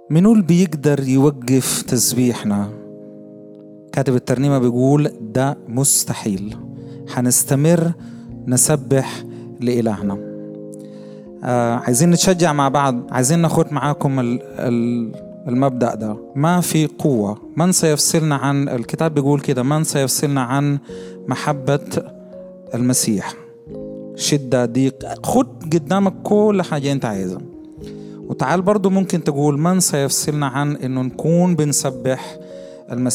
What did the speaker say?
منو اللي بيقدر يوقف تسبيحنا كاتب الترنيمة بيقول ده مستحيل حنستمر نسبح لإلهنا آه عايزين نتشجع مع بعض عايزين ناخد معاكم ال ال المبدأ ده ما في قوة من سيفصلنا عن الكتاب بيقول كده من سيفصلنا عن محبة المسيح شدة ضيق خد قدامك كل حاجة انت عايزها وتعال برضو ممكن تقول من سيفصلنا عن انه نكون بنسبح المسيح